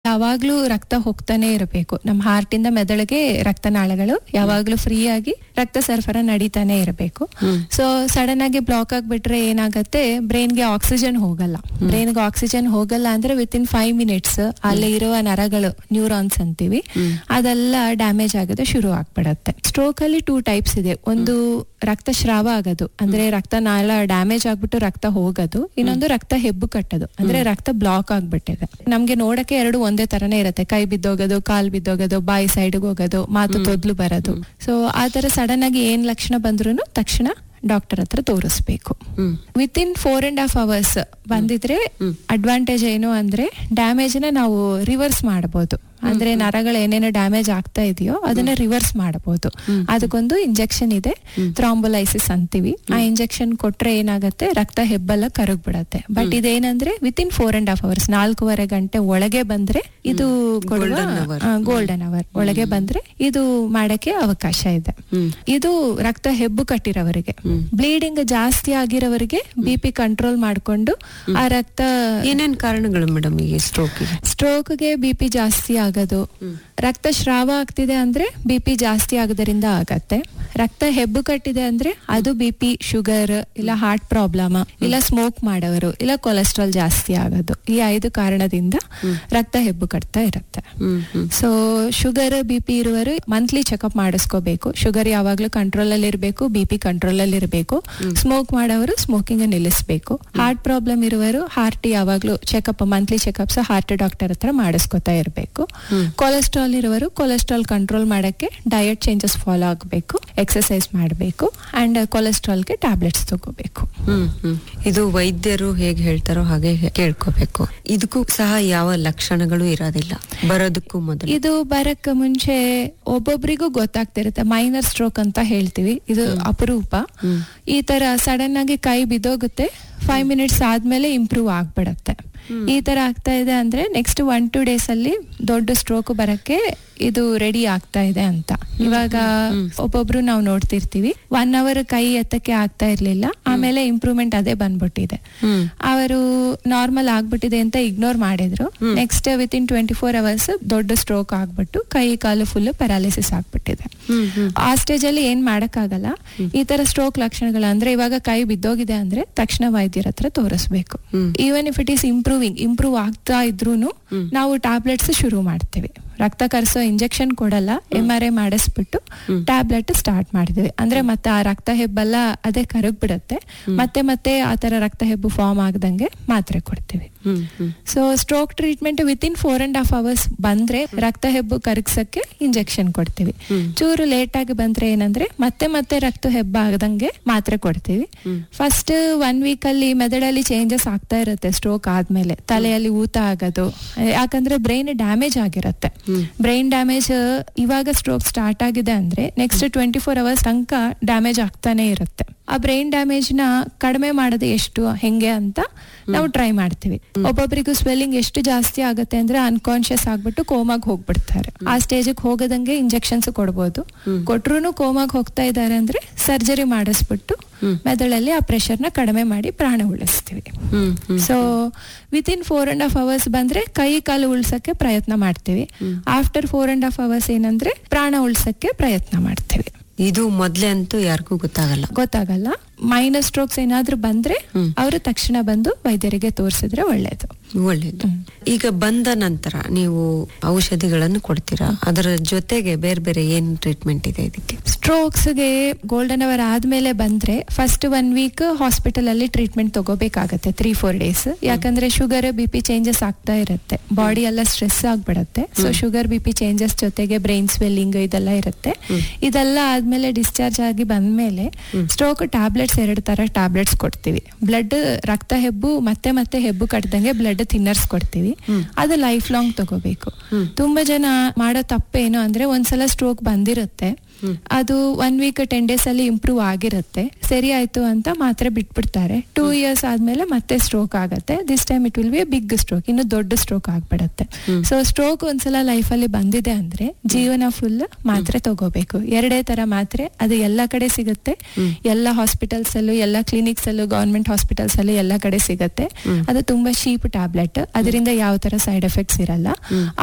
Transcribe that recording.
ಯಾವಾಗ್ಲೂ ರಕ್ತ ಹೋಗ್ತಾನೆ ಇರಬೇಕು ನಮ್ಮ ಹಾರ್ಟ್ ಇಂದ ಮೆದುಳಿಗೆ ರಕ್ತನಾಳಗಳು ಯಾವಾಗ್ಲೂ ಫ್ರೀ ಆಗಿ ರಕ್ತ ಸರಫರ ನಡೀತಾನೆ ಇರಬೇಕು ಸೊ ಸಡನ್ ಆಗಿ ಬ್ಲಾಕ್ ಆಗ್ಬಿಟ್ರೆ ಏನಾಗತ್ತೆ ಬ್ರೈನ್ಗೆ ಆಕ್ಸಿಜನ್ ಹೋಗಲ್ಲ ಬ್ರೈನ್ಗೆ ಆಕ್ಸಿಜನ್ ಹೋಗಲ್ಲ ಅಂದ್ರೆ ವಿತ್ ಇನ್ ಫೈವ್ ಮಿನಿಟ್ಸ್ ಅಲ್ಲಿ ಇರುವ ನರಗಳು ನ್ಯೂರಾನ್ಸ್ ಅಂತೀವಿ ಅದೆಲ್ಲ ಡ್ಯಾಮೇಜ್ ಆಗೋದು ಶುರು ಆಗ್ಬಿಡತ್ತೆ ಸ್ಟ್ರೋಕ್ ಅಲ್ಲಿ ಟೂ ಟೈಪ್ಸ್ ಇದೆ ಒಂದು ರಕ್ತಸ್ರಾವ ಆಗೋದು ಅಂದ್ರೆ ರಕ್ತನಾಳ ಡ್ಯಾಮೇಜ್ ಆಗ್ಬಿಟ್ಟು ರಕ್ತ ಹೋಗೋದು ಇನ್ನೊಂದು ರಕ್ತ ಹೆಬ್ಬು ಕಟ್ಟೋದು ಅಂದ್ರೆ ರಕ್ತ ಬ್ಲಾಕ್ ಆಗ್ಬಿಟ್ಟಿದೆ ನಮ್ಗೆ ನೋಡಕ್ಕೆ ಎರಡು ಒಂದೇ ತರನೇ ಇರುತ್ತೆ ಕೈ ಬಿದ್ದೋಗೋದು ಕಾಲ್ ಬಿದ್ದೋಗೋದು ಬಾಯಿ ಸೈಡ್ಗೆ ಹೋಗೋದು ಮಾತು ತೊದ್ಲು ಬರೋದು ಸೊ ಆ ತರ ಸಡನ್ ಆಗಿ ಏನ್ ಲಕ್ಷಣ ಬಂದ್ರು ತಕ್ಷಣ ಡಾಕ್ಟರ್ ಹತ್ರ ತೋರಿಸ್ಬೇಕು hmm within four and half hours ಬಂದಿದ್ರೆ ಅಡ್ವಾಂಟೇಜ್ ಏನು ಅಂದ್ರೆ ಡ್ಯಾಮೇಜ್ ನ ನಾವು ರಿವರ್ಸ್ ಮಾಡಬಹುದು ಅಂದ್ರೆ ನರಗಳು ಏನೇನು ಡ್ಯಾಮೇಜ್ ಆಗ್ತಾ ಇದೆಯೋ ಅದನ್ನ ರಿವರ್ಸ್ ಮಾಡಬಹುದು ಅದಕ್ಕೊಂದು ಇಂಜೆಕ್ಷನ್ ಇದೆ ಥ್ರಾಂಬೋಲೈಸಿಸ್ ಅಂತೀವಿ ಆ ಇಂಜೆಕ್ಷನ್ ಕೊಟ್ರೆ ಏನಾಗುತ್ತೆ ರಕ್ತ ಹೆಬ್ಬೆಲ್ಲ ಕರಗ್ ಬಿಡತ್ತೆ ಬಟ್ ಇದೇನಂದ್ರೆ within four and half hours ನಾಲ್ಕೂವರೆ ಗಂಟೆ ಒಳಗೆ ಬಂದ್ರೆ ಇದು ಕೊಡುವ Golden hour. ಗೋಲ್ಡನ್ ಅವರ್ ಒಳಗೆ ಬಂದ್ರೆ ಇದು ಮಾಡಕ್ಕೆ ಅವಕಾಶ ಇದೆ ಹ್ಮ್ ಇದು ರಕ್ತ ಹೆಬ್ಬು ಕಟ್ಟಿರೋವರಿಗೆ ಬ್ಲೀಡಿಂಗ್ ಜಾಸ್ತಿ ಆಗಿರೋವರಿಗೆ ಬಿ ಪಿ ಕಂಟ್ರೋಲ್ ಮಾಡ್ಕೊಂಡು ಆ ರಕ್ತ ಏನೇನ್ ಕಾರಣಗಳು ಮೇಡಮ್ ಈ ಸ್ಟ್ರೋಕಿಗೆ ಸ್ಟ್ರೋಕ್ಗೆ ಬಿ ಪಿ ಜಾಸ್ತಿ ಆಗೋದು ರಕ್ತ ಸ್ರಾವ ಆಗ್ತಿದೆ ಅಂದ್ರೆ ಬಿ ಪಿ ಜಾಸ್ತಿ ಆಗೋದ್ರಿಂದ ಆಗತ್ತೆ ರಕ್ತ ಹೆಬ್ಬು ಕಟ್ಟಿದೆ ಅಂದ್ರೆ ಅದು ಬಿ ಪಿ ಶುಗರ್ ಇಲ್ಲ ಹಾರ್ಟ್ ಪ್ರಾಬ್ಲಮ್ ಇಲ್ಲ ಸ್ಮೋಕ್ ಮಾಡೋರು ಇಲ್ಲ ಕೊಲೆಸ್ಟ್ರಾಲ್ ಜಾಸ್ತಿ ಆಗೋದು ಈ ಐದು ಕಾರಣದಿಂದ ರಕ್ತ ಹೆಬ್ಬು ಕಟ್ತಾ ಇರುತ್ತೆ hmm hmm so sugar B P ಇರುವರು ಮಂತ್ಲಿ ಚೆಕಪ್ ಮಾಡಿಸ್ಕೋಬೇಕು ಶುಗರ್ ಯಾವಾಗ್ಲೂ ಕಂಟ್ರೋಲ್ ಅಲ್ಲಿ ಇರಬೇಕು ಬಿ ಪಿ ಕಂಟ್ರೋಲ್ ಅಲ್ಲಿ ಇರಬೇಕು ಸ್ಮೋಕ್ ಮಾಡೋರು ಸ್ಮೋಕಿಂಗ್ ನಿಲ್ಲಿಸಬೇಕು ಹಾರ್ಟ್ ಪ್ರಾಬ್ಲಮ್ ಇರುವರು ಹಾರ್ಟ್ ಯಾವಾಗ್ಲೂ checkup monthly checkups heart doctor ಹತ್ರ ಮಾಡಿಸ್ಕೊತಾ ಇರಬೇಕು ಕೊಲೆಸ್ಟ್ರಾಲ್ ಇರುವರು ಕೊಲೆಸ್ಟ್ರಾಲ್ ಕಂಟ್ರೋಲ್ ಮಾಡಕ್ಕೆ ಡಯಟ್ ಚೇಂಜಸ್ ಫಾಲೋ ಆಗಬೇಕು ಎಕ್ಸರ್ಸೈಸ್ ಮಾಡಬೇಕು ಅಂಡ್ ಕೊಲೆಸ್ಟ್ರಾಲ್ಗೆ ಟ್ಯಾಬ್ಲೆಟ್ಸ್ ತಗೋಬೇಕು ಹ್ಮ್ ಹ್ಮ್ ಇದು ವೈದ್ಯರು ಹೇಗೆ ಹೇಳ್ತಾರೋ ಹಾಗೆ ಕೇಳ್ಕೋಬೇಕು ಇದಕ್ಕೂ ಸಹ ಯಾವ ಲಕ್ಷಣಗಳು ಇರೋದಿಲ್ಲ ಬರೋದಕ್ಕೂ ಮೊದಲು ಇದು ಬರಕ್ ಮುಂಚೆ ಒಬ್ಬೊಬ್ರಿಗೂ ಗೊತ್ತಾಗ್ತಿರುತ್ತೆ ಮೈನರ್ ಸ್ಟ್ರೋಕ್ ಅಂತ ಹೇಳ್ತೀವಿ ಇದು ಅಪರೂಪ ಈ ತರ ಸಡನ್ ಆಗಿ ಕೈ ಬಿದ್ದೋಗುತ್ತೆ ಫೈವ್ ಮಿನಿಟ್ಸ್ ಆದ್ಮೇಲೆ ಇಂಪ್ರೂವ್ ಆಗ್ಬಿಡತ್ತೆ ಈ ತರ ಆಗ್ತಾ ಇದೆ ಅಂದ್ರೆ ನೆಕ್ಸ್ಟ್ ಒನ್ ಟೂ ಡೇಸ್ ಅಲ್ಲಿ ದೊಡ್ಡ ಸ್ಟ್ರೋಕ್ ಬರಕ್ಕೆ ಇದು ರೆಡಿ ಆಗ್ತಾ ಇದೆ ಅಂತ ಇವಾಗ ಒಬ್ಬೊಬ್ರು ನಾವು ನೋಡ್ತಿರ್ತೀವಿ ಒನ್ ಅವರ್ ಕೈ ಎತ್ತಕ್ಕೆ ಆಗ್ತಾ ಇರ್ಲಿಲ್ಲ ಆಮೇಲೆ ಇಂಪ್ರೂವ್ಮೆಂಟ್ ಅದೇ ಬಂದ್ಬಿಟ್ಟಿದೆ ಹ್ಮ್ ಅವರು ನಾರ್ಮಲ್ ಆಗ್ಬಿಟ್ಟಿದೆ ಅಂತ ಇಗ್ನೋರ್ ಮಾಡಿದ್ರು next within twenty four hours ದೊಡ್ಡ ಸ್ಟ್ರೋಕ್ ಆಗ್ಬಿಟ್ಟು ಕೈ ಕಾಲು ಫುಲ್ ಪ್ಯಾರಾಲಿಸಿಸ್ ಆಗ್ಬಿಟ್ಟಿದೆ ಹ್ಮ್ ಹ್ಮ್ ಆ ಸ್ಟೇಜ್ ಅಲ್ಲಿ ಏನ್ ಮಾಡಕ್ಕಾಗಲ್ಲ ಈ ತರ ಸ್ಟ್ರೋಕ್ ಲಕ್ಷಣಗಳು ಅಂದ್ರೆ ಇವಾಗ ಕೈ ಬಿದ್ದೋಗಿದೆ ಅಂದ್ರೆ ತಕ್ಷಣ ವೈದ್ಯರ ಹತ್ರ ತೋರಿಸ್ಬೇಕು hmm. Even if it is improving improve ಆಗ್ತಾ ಇದ್ರೂನು ನಾವು ಟ್ಯಾಬ್ಲೆಟ್ಸ್ ಶುರು ಮಾಡ್ತೀವಿ ರಕ್ತ ಕರೆಸೋ ಇಂಜೆಕ್ಷನ್ ಕೊಡಲ್ಲ ಎಂ ಆರ್ ಐ ಮಾಡಿಸ್ಬಿಟ್ಟು ಟ್ಯಾಬ್ಲೆಟ್ ಸ್ಟಾರ್ಟ್ ಮಾಡ್ತೀವಿ ಅಂದ್ರೆ ಮತ್ತೆ ಆ ರಕ್ತ ಹೆಬ್ಬೆಲ್ಲ ಅದೇ ಕರಗ್ ಬಿಡುತ್ತೆ ಮತ್ತೆ ಮತ್ತೆ ಆ ತರ ರಕ್ತ ಹೆಬ್ಬು ಫಾರ್ಮ್ ಆಗದಂಗೆ ಮಾತ್ರೆ ಕೊಡ್ತೀವಿ hmm hmm so stroke treatment within four and half hours ಬಂದ್ರೆ ರಕ್ತ ಹೆಬ್ಬು ಕರಗ್ಸಕ್ಕೆ ಇಂಜೆಕ್ಷನ್ ಕೊಡ್ತೀವಿ ಚೂರು ಲೇಟ್ ಆಗಿ ಬಂದ್ರೆ ಏನಂದ್ರೆ ಮತ್ತೆ ಮತ್ತೆ ರಕ್ತ ಹೆಬ್ಬ ಆಗದಂಗೆ ಮಾತ್ರೆ ಕೊಡ್ತೀವಿ ಫಸ್ಟ್ ಒನ್ ವೀಕ್ ಅಲ್ಲಿ ಮೆದಡಲ್ಲಿ ಚೇಂಜಸ್ ಆಗ್ತಾ ಇರುತ್ತೆ ಸ್ಟ್ರೋಕ್ ಆದ್ಮೇಲೆ ತಲೆಯಲ್ಲಿ ಊತ ಆಗೋದು ಯಾಕಂದ್ರೆ ಬ್ರೈನ್ ಡ್ಯಾಮೇಜ್ ಆಗಿರುತ್ತೆ ಬ್ರೈನ್ ಡ್ಯಾಮೇಜ್ ಇವಾಗ ಸ್ಟ್ರೋಕ್ ಸ್ಟಾರ್ಟ್ ಆಗಿದೆ ಅಂದ್ರೆ ನೆಕ್ಸ್ಟ್ ಟ್ವೆಂಟಿ ಫೋರ್ ಅವರ್ಸ್ ತನಕ ಡ್ಯಾಮೇಜ್ ಆಗ್ತಾನೆ ಇರುತ್ತೆ ಆ ಬ್ರೈನ್ ಡ್ಯಾಮೇಜ್ ನ ಕಡಿಮೆ ಮಾಡೋದು ಎಷ್ಟು ಹೆಂಗೆ ಅಂತ ನಾವು ಟ್ರೈ ಮಾಡ್ತೀವಿ ಒಬ್ಬೊಬ್ಬರಿಗೂ ಸ್ವೆಲ್ಲಿಂಗ್ ಎಷ್ಟು ಜಾಸ್ತಿ ಆಗುತ್ತೆ ಅಂದ್ರೆ ಅನ್ಕಾನ್ಶಿಯಸ್ ಆಗ್ಬಿಟ್ಟು ಕೋಮಾಗ್ ಹೋಗ್ಬಿಡ್ತಾರೆ ಆ ಸ್ಟೇಜಿಗೆ ಹೋಗದಂಗೆ ಇಂಜೆಕ್ಷನ್ಸ್ ಕೊಡ್ಬೋದು ಕೊಟ್ರು ಕೋಮಾಗ್ ಹೋಗ್ತಾ ಇದ್ದಾರೆ ಅಂದ್ರೆ ಸರ್ಜರಿ ಮಾಡಿಸ್ಬಿಟ್ಟು ಮೆದುಳಲ್ಲಿ ಆ ಪ್ರೆಷರ್ ನ ಕಡಿಮೆ ಮಾಡಿ ಪ್ರಾಣ ಉಳಿಸ್ತೀವಿ hmm hmm so within four and half hours ಬಂದ್ರೆ ಕೈ ಕಾಲು ಉಳ್ಸಕ್ಕೆ ಪ್ರಯತ್ನ ಮಾಡ್ತೀವಿ after four and half hours ಏನಂದ್ರೆ ಪ್ರಾಣ ಉಳ್ಸಕ್ಕೆ ಪ್ರಯತ್ನ ಮಾಡ್ತೀವಿ ಇದು ಮೊದ್ಲೇ ಅಂತೂ ಯಾರಿಗೂ ಗೊತ್ತಾಗಲ್ಲ ಗೊತ್ತಾಗಲ್ಲ ಮೈನಸ್ ಸ್ಟ್ರೋಕ್ಸ್ ಏನಾದ್ರೂ ಬಂದ್ರೆ ಅವರು ತಕ್ಷಣ ಬಂದು ವೈದ್ಯರಿಗೆ ತೋರಿಸಿದ್ರೆ ಒಳ್ಳೇದು ಒಳ್ಳೇದು ಈಗ ಬಂದ ನಂತರ ನೀವು ಔಷಧಿಗಳನ್ನು ಕೊಡ್ತೀರಾ ಅದರ ಜೊತೆಗೆ ಬೇರೆ ಬೇರೆ ಏನ್ ಟ್ರೀಟ್ಮೆಂಟ್ ಇದೆ ಇದಕ್ಕೆ ಸ್ಟ್ರೋಕ್ಸ್ಗೆ ಗೋಲ್ಡನ್ ಅವರ್ ಆದ್ಮೇಲೆ ಬಂದ್ರೆ ಫಸ್ಟ್ ಒನ್ ವೀಕ್ ಹಾಸ್ಪಿಟಲ್ ಅಲ್ಲಿ ಟ್ರೀಟ್ಮೆಂಟ್ ತಗೋಬೇಕಾಗತ್ತೆ ತ್ರೀ ಫೋರ್ ಡೇಸ್ ಯಾಕಂದ್ರೆ ಶುಗರ್ ಬಿ ಪಿ ಚೇಂಜಸ್ ಆಗ್ತಾ ಇರುತ್ತೆ ಬಾಡಿ ಎಲ್ಲ ಸ್ಟ್ರೆಸ್ ಆಗ್ಬಿಡತ್ತೆ so sugar B P changes ಜೊತೆಗೆ ಬ್ರೈನ್ ಸ್ವೆಲ್ಲಿಂಗ್ ಇದೆಲ್ಲ ಇರುತ್ತೆ ಇದೆಲ್ಲ ಆದ್ಮೇಲೆ ಡಿಸ್ಚಾರ್ಜ್ ಆಗಿ ಬಂದ್ಮೇಲೆ ಸ್ಟ್ರೋಕ್ ಟ್ಯಾಬ್ಲೆಟ್ಸ್ ಎರಡು ತರ ಟ್ಯಾಬ್ಲೆಟ್ಸ್ ಕೊಡ್ತೀವಿ ಬ್ಲಡ್ ರಕ್ತ ಹೆಬ್ಬು ಮತ್ತೆ ಮತ್ತೆ ಹೆಬ್ಬು ಕಟ್ಟದಂಗೆ ಬ್ಲಡ್ ಥಿನ್ನರ್ಸ್ ಕೊಡ್ತೀವಿ ಅದು ಲೈಫ್ ಲಾಂಗ್ ತಗೋಬೇಕು ತುಂಬಾ ಜನ ಮಾಡೋ ತಪ್ಪೇನು ಅಂದ್ರೆ ಒಂದ್ಸಲ ಸ್ಟ್ರೋಕ್ ಬಂದಿರುತ್ತೆ ಅದು ಒನ್ ವೀಕ್ ಟೆನ್ ಡೇಸ್ ಅಲ್ಲಿ ಇಂಪ್ರೂವ್ ಆಗಿರುತ್ತೆ ಸರಿ ಆಯ್ತು ಅಂತ ಮಾತ್ರೆ ಬಿಟ್ಬಿಡ್ತಾರೆ ಟೂ ಇಯರ್ಸ್ ಆದ್ಮೇಲೆ ಮತ್ತೆ ಸ್ಟ್ರೋಕ್ ಆಗತ್ತೆ this time it will be big stroke ಇನ್ನು ದೊಡ್ಡ ಸ್ಟ್ರೋಕ್ ಆಗ್ಬಿಡತ್ತೆ ಸೊ ಸ್ಟ್ರೋಕ್ ಒಂದ್ಸಲ ಲೈಫ್ ಅಲ್ಲಿ ಬಂದಿದೆ ಅಂದ್ರೆ ಜೀವನ ಫುಲ್ ಮಾತ್ರೆ ತಗೋಬೇಕು ಎರಡೇ ತರ ಮಾತ್ರೆ ಅದು ಎಲ್ಲ ಕಡೆ ಸಿಗುತ್ತೆ ಎಲ್ಲ ಹಾಸ್ಪಿಟಲ್ಸ್ ಅಲ್ಲೂ ಎಲ್ಲ ಕ್ಲಿನಿಕ್ಸ್ ಅಲ್ಲೂ ಗವರ್ಮೆಂಟ್ ಹಾಸ್ಪಿಟಲ್ಸ್ ಅಲ್ಲೂ ಎಲ್ಲ ಕಡೆ ಸಿಗುತ್ತೆ ಅದು ತುಂಬಾ ಶೀಪ್ ಟ್ಯಾಬ್ಲೆಟ್ ಅದರಿಂದ ಯಾವ ತರ ಸೈಡ್ ಎಫೆಕ್ಟ್ಸ್ ಇರಲ್ಲ